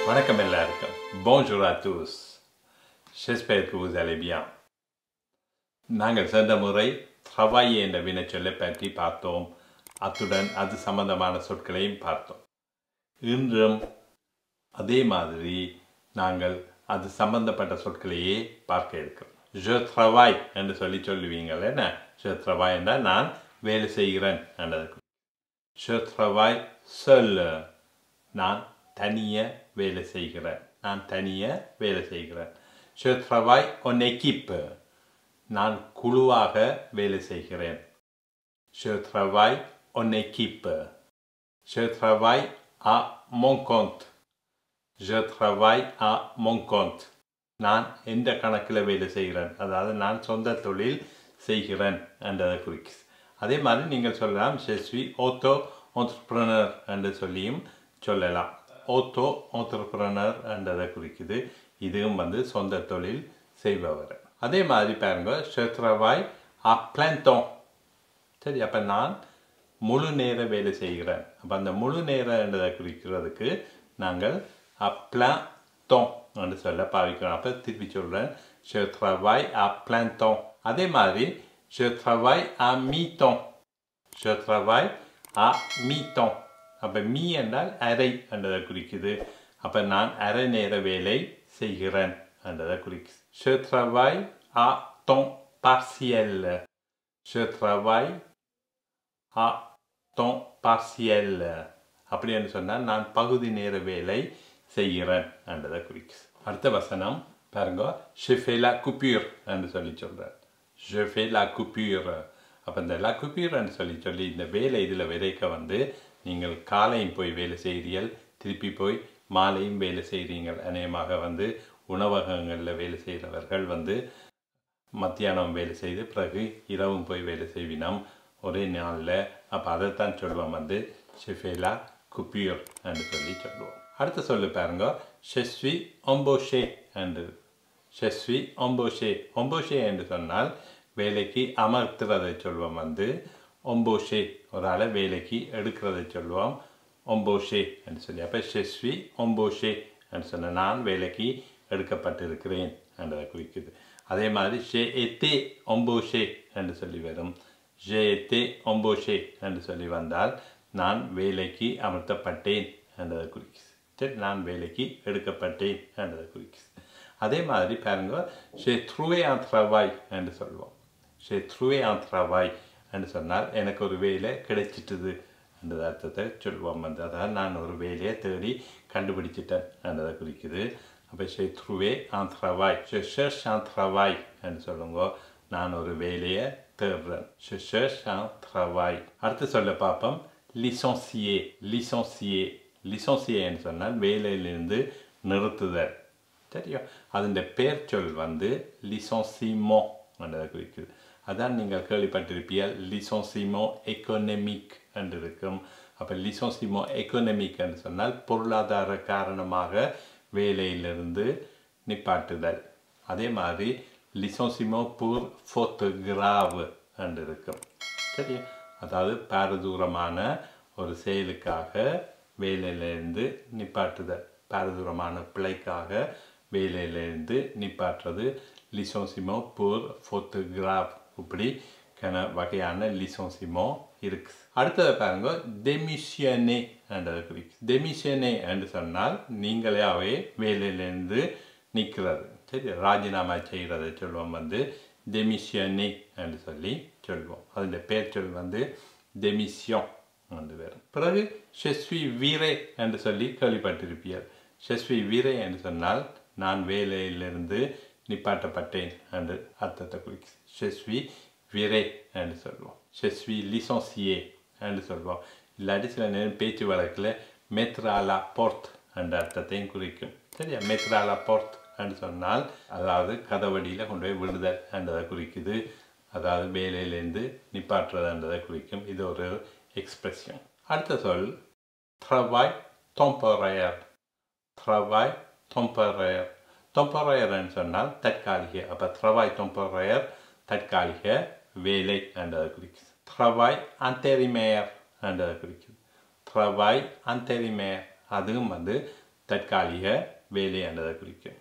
வணக்கம் எல்லாருக்கும் bonjour à tous j'espère que vous allez bien நாங்கள் சென்ற முறை travail என்ற வினைச்சொல்லை பற்றி பார்த்தோம் அத்துடன் அது சம்பந்தமான சொற்களையும் பார்த்தோம் இன்றும் அதே மாதிரி நாங்கள் அது சம்பந்தப்பட்ட சொற்களையே பார்க்க இருக்கிறோம் je travaille என்று சொல்லி சொல்லுவீங்கள் என்ன je travaille என்றால் நான் வேலை செய்கிறேன் என்றது je travaille seul நான் தனிய வேலை செய்கிறேன் நான் தனிய வேலை செய்கிறேன் je travaille en équipe நான் குழுவாக வேலை செய்கிறேன் je travaille en équipe je travaille à mon compte je travaille à mon compte நான் எந்த கணக்கில் வேலை செய்கிறேன் அதாவது நான் சொந்த தொழில் செய்கிறேன் என்றதை குறிக்குது அதே மாதிரி நீங்கள் சொல்லலாம் je suis auto entrepreneur என்று சொல்லியும் சொல்லலாம் auto entrepreneur என்றதை குறிக்குது இதுவும் வந்து சொந்த தொழில் செய்பவர் அதே மாதிரி பாருங்க je travaille à plein temps சரி அப்போ நான் முழு நேர வேலை செய்கிறேன் அப்போ அந்த முழு நேரம் என்றதை குறிக்கிறதுக்கு நாங்கள் அப்ளா temps என்று சொல்ல பாவிக்கிறோம் அப்போ திருப்பி சொல்கிறேன் je travaille à plein temps அதே மாதிரி je travaille à mi-temps je travaille à mi-temps அப்போ மீ என்றால் அரை என்றதை குறிக்குது அப்போ நான் அரை நேர வேலை செய்கிறேன் என்றதை குறிக்குது je travaille à temps partiel je travaille à temps partiel அப்படின்னு சொன்னால் நான் பகுதி நேர வேலை செய்கிறேன் என்றதை குறிக்குது அடுத்த வசனம் பாருங்க je fais la coupure என்று சொல்லி சொல்கிறார் je fais la coupure அப்போ இந்த la coupure என்று சொல்லி சொல்லி இந்த வேலை இதில் விதைக்க வந்து நீங்கள் காலையும் போய் வேலை செய்கிறீர்கள் திருப்பி போய் மாலையும் வேலை செய்கிறீங்கள் அநேகமாக வந்து உணவகங்களில் வேலை செய்கிறவர்கள் வந்து மத்தியானம் வேலை செய்து பிறகு இரவும் போய் வேலை செய்வினோம் ஒரே நாளில் அப்போ அதைத்தான் சொல்லுவோம் வந்து ஷெஃபேலா குப்பியூர் என்று சொல்லி சொல்லுவோம் அடுத்த சொல்லு பாருங்க ஷெஸ்வி ஒம்போஷே என்று ஷெஸ்வி ஒம்போஷே ஒம்போஷே என்று சொன்னால் வேலைக்கு அமர்த்துறதை சொல்லுவோம் வந்து ஒம்போஷே ஒரு ஆளை வேலைக்கு எடுக்கிறதை சொல்லுவோம் ஒம்போஷே என்று சொல்லி அப்போ ஷெஸ்வி ஒம்போஷே என்று சொன்ன நான் வேலைக்கு எடுக்கப்பட்டிருக்கிறேன் என்றதை குறிக்குது அதே மாதிரி ஷே எத்தே ஒம்போஷே என்று சொல்லி வரும் ஷே எத்தே ஒம்போஷே என்று சொல்லி வந்தால் நான் வேலைக்கு அமர்த்தப்பட்டேன் என்றதை குறிக்குது சரி நான் வேலைக்கு எடுக்கப்பட்டேன் என்றதை குறிக்குது அதே மாதிரி பாருங்க ஷே த்ரூவே ஆன் த்ரவாய் என்று சொல்லுவோம் ஷே த்ரூவே ஆன் த்ரவாய் என்று சொன்னால் எனக்கு ஒரு வேலை கிடைச்சிட்டுது என்ற அர்த்தத்தை சொல்லுவோம் வந்து அதாவது நான் ஒரு வேலையை தேடி கண்டுபிடிச்சிட்டேன் என்றதை குறிக்குது அப்போ ஷே த்ரூவே ஆன் த்ரவாய் ஷே ஷர்ஷ் ஆன் த்ரவாய் என்று சொல்லுங்க நான் ஒரு வேலையை தேடுறேன் ஷே ஷர்ஷ் ஆன் த்ரவாய் அடுத்து சொல்ல பார்ப்போம் லிசோன்சியே லிசோன்சியே லிசோன்சியேன்னு சொன்னால் வேலையிலிருந்து நிறுத்துதல் சரியா அதன் பேர் சொல் வந்து லிசோன்சிமோ என்றதை குறிக்குது அதான் நீங்கள் கேள்விப்பட்டிருப்பீர்கள் லிசோன்சிமோ எக்கோனமிக் என்று இருக்கும் அப்போ லிசோன்சிமோ எக்கோனமிக் என்று சொன்னால் பொருளாதார காரணமாக வேலையிலிருந்து நிப்பாட்டுதல் அதே மாதிரி லிசோன்சிமோ பூர் ஃபோட்டோகிராவ் என்று இருக்கும் சரியா அதாவது பாரதூரமான ஒரு செயலுக்காக வேலையிலேருந்து நிப்பாட்டுதல் பாரதூரமான பிழைக்காக வேலையிலேருந்து நிப்பாட்டுறது லிசோன்சிமோ பூர் ஃபோட்டோகிராஃப் இப்படி கன வகையான லிசோன்சிமோ இருக்கு அடுத்ததை பாருங்க டெமிஷியனே என்றது குறிக்கு டெமிஷியனே என்று சொன்னால் நீங்களாவே வேலையிலேருந்து நிற்கிறது சரி ராஜினாமா செய்கிறதை சொல்லுவோம் வந்து டெமிஷியனே என்று சொல்லி சொல்வோம் அதன் பேர் சொல் வந்து டெமிஷியோன் என்று வரும் பிறகு ஷெஸ்வி வீரே என்று சொல்லி கேள்விப்பட்டிருப்பீர்கள் ஷெஸ்வி வீரே என்று சொன்னால் நான் வேலையிலிருந்து நிப்பாட்டப்பட்டேன் என்று அர்த்தத்தை குறிக்கு ஷெஸ்வி வீரே என்று சொல்லுவோம் ஷெஸ்வி லிசோன்சியே என்று சொல்வோம் இல்லாட்டி சில நேரம் பேச்சு வழக்கில் மெத்ராலா போர்ட் என்ற அர்த்தத்தையும் குறிக்கும் சரியா மெத்ராலா போர்ட் என்று சொன்னால் அதாவது கதவடியில் கொண்டு போய் விடுதல் என்றதை குறிக்குது அதாவது வேலையிலேருந்து நிப்பாட்டுறதுன்றதை குறிக்கும் இது ஒரு எக்ஸ்பிரஷன் அடுத்த சொல் ட்ரவாய் டொம்பரையர் ட்ரவாய் டொம்பரையர் டொம்பரையர்னு சொன்னால் தற்காலிக அப்போ ட்ரவாய் டொம்பரையர் தற்காலிக வேலை என்றதை குறிக்குது ட்ரவாய் அந்தெரிமேயர் என்றதை குறிக்குது ட்ரவாய் அந்தெரிமேயர் அதுவும் வந்து தற்காலிக வேலை என்றதை குறிக்கும்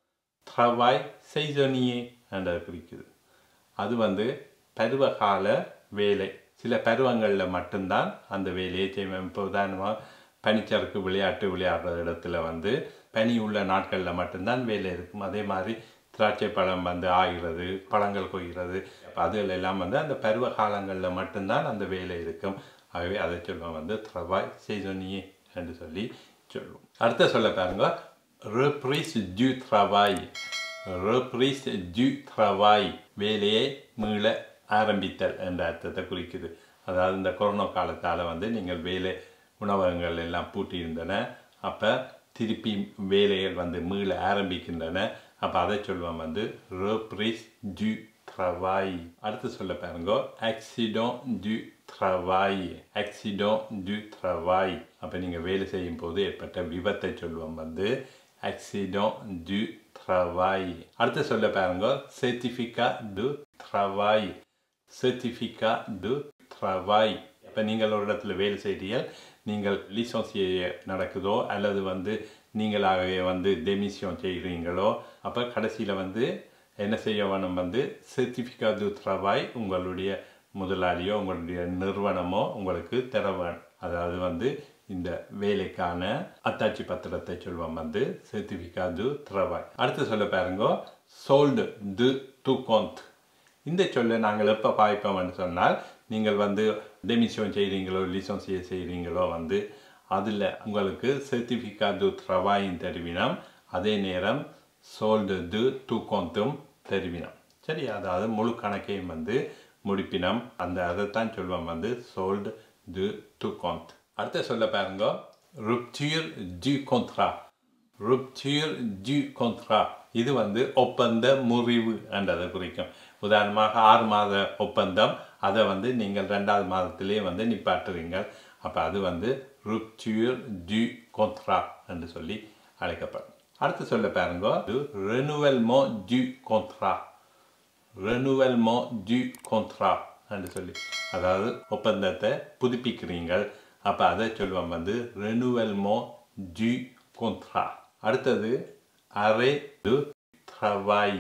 ட்ரவாய் செய்சொனியே என்றதை குறிக்குது அது வந்து பருவகால வேலை சில பருவங்களில் மட்டும்தான் அந்த வேலையை செய்வோம் இப்போ உதாரணமாக பனிச்சறுக்கு விளையாட்டு விளையாடுற இடத்துல வந்து பனி உள்ள நாட்களில் மட்டும்தான் வேலை இருக்கும் அதே மாதிரி திராட்சை பழம் வந்து ஆகிறது பழங்கள் கொய்கிறது அதுகள் எல்லாம் வந்து அந்த பருவ காலங்களில் மட்டும்தான் அந்த வேலை இருக்கும் ஆகவே அதை சொல்லுவோம் வந்து த்ரவாய் செய்சொனியே என்று சொல்லி சொல்லுவோம் அடுத்த சொல்ல பாருங்க reprise du travail reprise du travail வேலையை மீள ஆரம்பித்தல் என்ற அர்த்தத்தை குறிக்குது அதாவது இந்த கொரோனா காலத்தால் வந்து நீங்கள் வேலை உணவகங்கள் எல்லாம் பூட்டி இருந்தன அப்போ திருப்பி வேலைகள் வந்து மீள ஆரம்பிக்கின்றன அப்போ அதை சொல்லுவோம் வந்து reprise du travail அடுத்து சொல்ல பாருங்க accident du travail accident du travail அப்போ நீங்கள் வேலை செய்யும் போது ஏற்பட்ட விபத்தை சொல்லுவோம் வந்து accident du travail அடுத்து சொல்ல பாருங்க certificat du travail certificat du travail இப்போ நீங்கள் ஒரு இடத்துல வேலை செய்கிறீர்கள் நீங்கள் லிசன்சிய நடக்குதோ அல்லது வந்து நீங்களாகவே வந்து டெமிஷன் செய்கிறீங்களோ அப்போ கடைசியில் வந்து என்ன செய்ய வேணும் வந்து certificat du travail உங்களுடைய முதலாளியோ உங்களுடைய நிறுவனமோ உங்களுக்கு தர வேணும் அதாவது வந்து இந்த வேலைக்கான அத்தாட்சி பத்திரத்தை சொல்வோம் வந்து certificat du travail அடுத்து சொல்ல பாருங்க sold de tout compte இந்த சொல்லை நாங்கள் எப்போ பாய்ப்போம்னு சொன்னால் நீங்கள் வந்து டெமிஷன் செய்கிறீங்களோ லிசன்சிய செய்கிறீங்களோ வந்து அதில் உங்களுக்கு certificat du travail தருவினம் அதே நேரம் சோல்டு து தூக்கொந்தும் தருவினம் சரி அதாவது முழு கணக்கையும் வந்து முடிப்பினம் அந்த அதைத்தான் சொல்லுவோம் வந்து சோல்டு து தூக்கொந்த் அடுத்த சொல்ல பாருங்க rupture du contrat rupture du contrat இது வந்து ஒப்பந்த முறிவு என்றதை குறிக்கும் உதாரணமாக ஆறு மாத ஒப்பந்தம் அதை வந்து நீங்கள் ரெண்டாவது மாதத்திலே வந்து நிப்பாட்டுறீங்க அப்போ அது வந்து rupture du contrat என்று சொல்லி அழைக்கப்படும் அடுத்து சொல்ல பாருங்க இது renouvellement du contrat renouvellement du contrat என்று சொல்லி அதாவது ஒப்பந்தத்தை புதுப்பிக்கிறீங்கள் அப்போ அதை சொல்லுவோம் வந்து renouvellement du contrat அடுத்தது arrêt de travail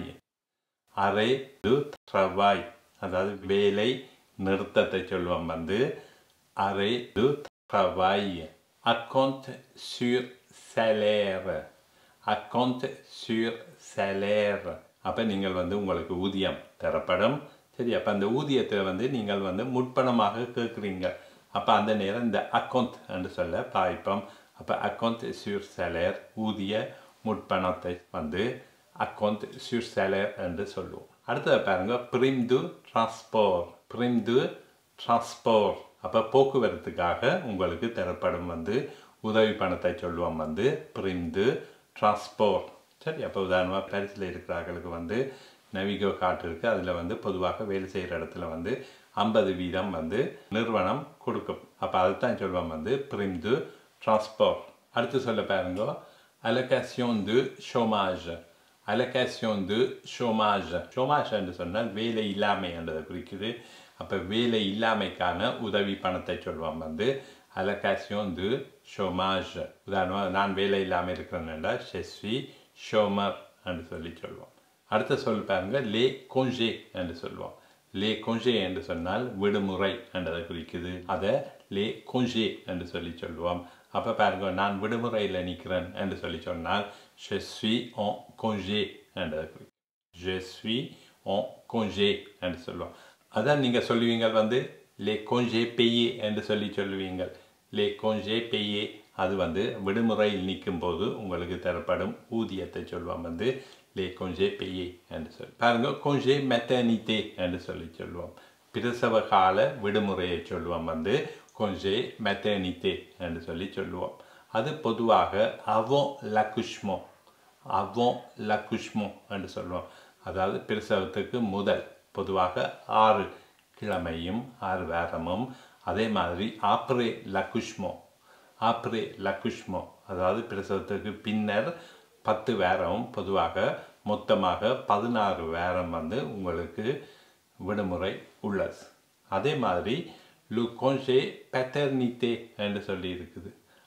arrêt de travail அதாவது வேலை நிறுத்தத்தை சொல்லுவோம் வந்து arrêt de travail acompte sur salaire acompte sur salaire அப்போ நீங்கள் வந்து உங்களுக்கு ஊதியம் தரப்படும் சரி அப்போ அந்த ஊதியத்தில் வந்து நீங்கள் வந்து முற்பணமாக கேட்குறீங்க அப்போ அந்த நேரம் இந்த அக்கௌண்ட் என்று சொல்ல பாய்ப்போம் அப்போ அக்கௌண்ட் sur salaire ஊதிய முற்பணத்தை வந்து அக்கௌண்ட் sur salaire என்று சொல்லுவோம் அடுத்தது பாருங்க பிரிம் டு டிரான்ஸ்போர்ட் பிரிம் டு டிரான்ஸ்போர்ட் அப்போ போக்குவரத்துக்காக உங்களுக்கு தரப்படும் வந்து உதவி பணத்தை சொல்லுவோம் வந்து பிரிம் டு டிரான்ஸ்போர்ட் சரி அப்போ உதாரணமாக பாரிஸில் இருக்கிறவர்களுக்கு வந்து நவிகோ கார்டு இருக்குது அதில் வந்து பொதுவாக வேலை செய்கிற இடத்துல வந்து ஐம்பது வீதம் வந்து நிறுவனம் கொடுக்கும் அப்போ அதுதான் சொல்லுவோம் வந்து பிரிம் டு டிரான்ஸ்போர்ட் அடுத்து சொல்ல பாருங்க அலோகேஷன் டு ஷோமாஜ் அலோகேஷன் டு ஷோமாஜ் ஷோமாஜ் என்று சொன்னால் வேலை இல்லாமை என்றதை குறிக்குது அப்போ வேலை இல்லாமைக்கான உதவி பணத்தை சொல்லுவோம் வந்து அலோகேஷன் டு ஷோமாஜ் உதாரணமாக நான் வேலை இல்லாமல் இருக்கிறேன்னா ஷெஸ்வி ஷோமர் என்று சொல்லி சொல்லுவோம் அடுத்த சொல் பாருங்க லே கொஞ்சே என்று சொல்லுவோம் லே கொஞ்சே என்று சொன்னால் விடுமுறை என்றதை குறிக்குது அதை லே கொஞ்சே என்று சொல்லி சொல்லுவோம் அப்போ பாருங்க நான் விடுமுறையில் நிற்கிறேன் என்று சொல்லி சொன்னால் je suis en congé என்றதை குறிக்கும் je suis en congé என்று சொல்லுவோம் அதான் நீங்கள் சொல்லுவீங்க வந்து லே கொஞ்சே பெய்யே என்று சொல்லி சொல்லுவீங்க லே கொஞ்சே பெய்யே அது வந்து விடுமுறையில் நிற்கும் போது உங்களுக்கு தரப்படும் ஊதியத்தை சொல்லுவோம் வந்து லே கொஞ்சே பெய்யே என்று சொல்லி பாருங்க கொஞ்சே மெட்டர்னிட்டே என்று சொல்லி சொல்லுவோம் பிரசவ கால விடுமுறையை சொல்லுவோம் வந்து கொஞ்சே மெட்டர்னிட்டே என்று சொல்லி சொல்லுவோம் அது பொதுவாக அவன் லக்குஷ்மோ அவன் லக்குஷ்மோ என்று சொல்லுவோம் அதாவது பிரசவத்துக்கு முதல் பொதுவாக ஆறு கிழமையும் ஆறு வாரமும் அதே மாதிரி ஆப்ரே லக்குஷ்மோ ஆப்ரே லக்குஷ்மோ அதாவது பிரசவத்துக்கு பின்னர் பத்து வாரம் பொதுவாக மொத்தமாக பதினாறு வாரம் வந்து உங்களுக்கு விடுமுறை உள்ளது அதே மாதிரி லு கொஞ்சே பெட்டர்னிட்டே என்று சொல்லி இருக்குது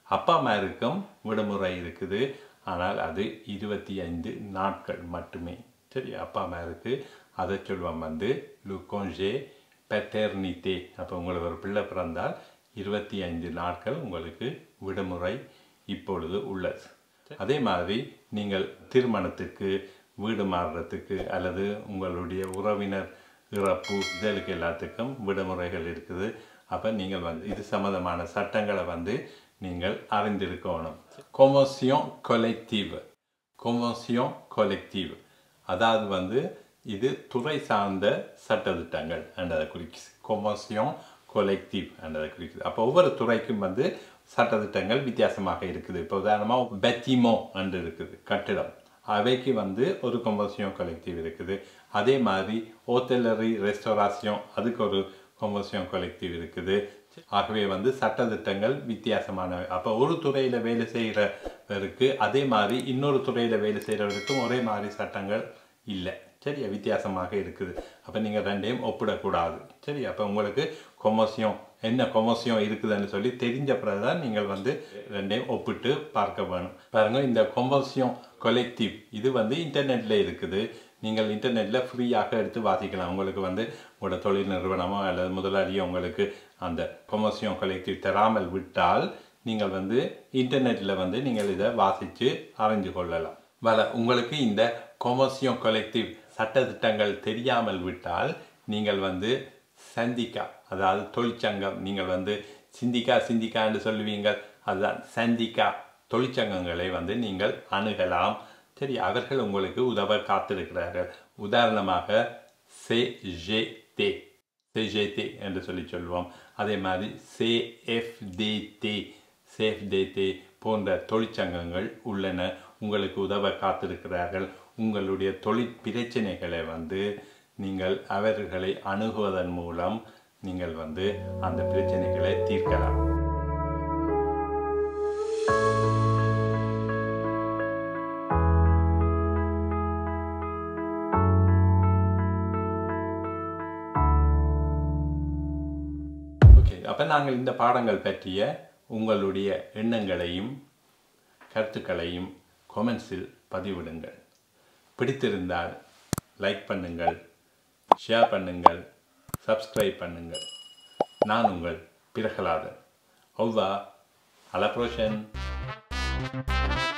அப்பா அம்மாருக்கும் விடுமுறை இருக்குது ஆனால் அது இருபத்தி ஐந்து நாட்கள் மட்டுமே சரி அப்பா அம்மாருக்கு அதை சொல்லுவோம் வந்து லு கோஞ்சே பெட்டர்னிட்டே அப்போ உங்களுக்கு ஒரு பிள்ளை பிறந்தால் இருபத்தி ஐந்து நாட்கள் உங்களுக்கு விடுமுறை இப்பொழுது உள்ளது அதே மாதிரி நீங்கள் திருமணத்துக்கு வீடு மாறுறதுக்கு அல்லது உங்களுடைய உறவினர் இறப்பு இதற்கு எல்லாத்துக்கும் விடுமுறைகள் இருக்குது அப்போ நீங்கள் வந்து இது சம்மந்தமான சட்டங்களை வந்து நீங்கள் அறிந்திருக்கணும் கொமோசியம் கொலெக்டிவ் கொமோசியம் கொலெக்டிவ் அதாவது வந்து இது துறை சார்ந்த சட்டத்திட்டங்கள் என்றதை குறிக்குது கொமோசியம் கொலெக்டிவ் என்றதை குறிக்குது அப்போ ஒவ்வொரு துறைக்கும் வந்து சட்டத்திட்டங்கள் வித்தியாசமாக இருக்குது இப்போ உதாரணமாக பெத்திமோ என்று இருக்குது கட்டிடம் அவைக்கு வந்து ஒரு கொமர்சியம் கலெக்டிவ் இருக்குது அதே மாதிரி ஹோட்டலரி ரெஸ்டோராசியம் அதுக்கு ஒரு கொமர்சியம் கலெக்டிவ் இருக்குது ஆகவே வந்து சட்டத்திட்டங்கள் வித்தியாசமானவை அப்போ ஒரு துறையில் வேலை செய்கிறவருக்கு அதே மாதிரி இன்னொரு துறையில் வேலை செய்கிறவருக்கும் ஒரே மாதிரி சட்டங்கள் இல்லை சரியா வித்தியாசமாக இருக்குது அப்போ நீங்கள் ரெண்டையும் ஒப்பிடக்கூடாது சரி அப்போ உங்களுக்கு கொமர்சியம் என்ன கொமர்சியம் இருக்குதுன்னு சொல்லி தெரிஞ்ச பிறகு தான் நீங்கள் வந்து ரெண்டையும் ஒப்பிட்டு பார்க்க வேணும் பாருங்க இந்த கொமர்சியம் கொலெக்டிவ் இது வந்து இன்டர்நெட்டில் இருக்குது நீங்கள் இன்டர்நெட்டில் ஃப்ரீயாக எடுத்து வாசிக்கலாம் உங்களுக்கு வந்து உங்களோட தொழில் நிறுவனமோ அல்லது முதலாளியோ உங்களுக்கு அந்த கொமர்சியம் கொலெக்டிவ் தராமல் விட்டால் நீங்கள் வந்து இன்டர்நெட்டில் வந்து நீங்கள் இதை வாசித்து அறிஞ்சு கொள்ளலாம் வல உங்களுக்கு இந்த கொமர்சியம் கொலெக்டிவ் சட்டத்திட்டங்கள் தெரியாமல் விட்டால் நீங்கள் வந்து சந்திக்கா அதாவது தொழிற்சங்கம் நீங்கள் வந்து சிந்திக்கா சிந்திக்கான்னு சொல்லுவீங்க அதுதான் சந்திக்கா தொழிற்சங்கங்களை வந்து நீங்கள் அணுகலாம் சரி அவர்கள் உங்களுக்கு உதவ காத்திருக்கிறார்கள் உதாரணமாக CGT CGT என்று சொல்லி சொல்வோம் அதே மாதிரி CFDT CFDT போன்ற தொழிற்சங்கங்கள் உள்ளன உங்களுக்கு உதவ காத்திருக்கிறார்கள் உங்களுடைய தொழில் பிரச்சனைகளை வந்து நீங்கள் அவர்களை அணுகுவதன் மூலம் நீங்கள் வந்து அந்த பிரச்சனைகளை தீர்க்கலாம் ஓகே அப்போ நாங்கள் இந்த பாடங்கள் பற்றிய உங்களுடைய எண்ணங்களையும் கருத்துக்களையும் கொமெண்ட்ஸில் பதிவிடுங்கள் பிடித்திருந்தால் லைக் பண்ணுங்கள் ஷேர் பண்ணுங்கள் சப்ஸ்கிரைப் பண்ணுங்கள் நான் உங்கள் பிரகலாதன் ஒவ்வா அலப்ரோஷன்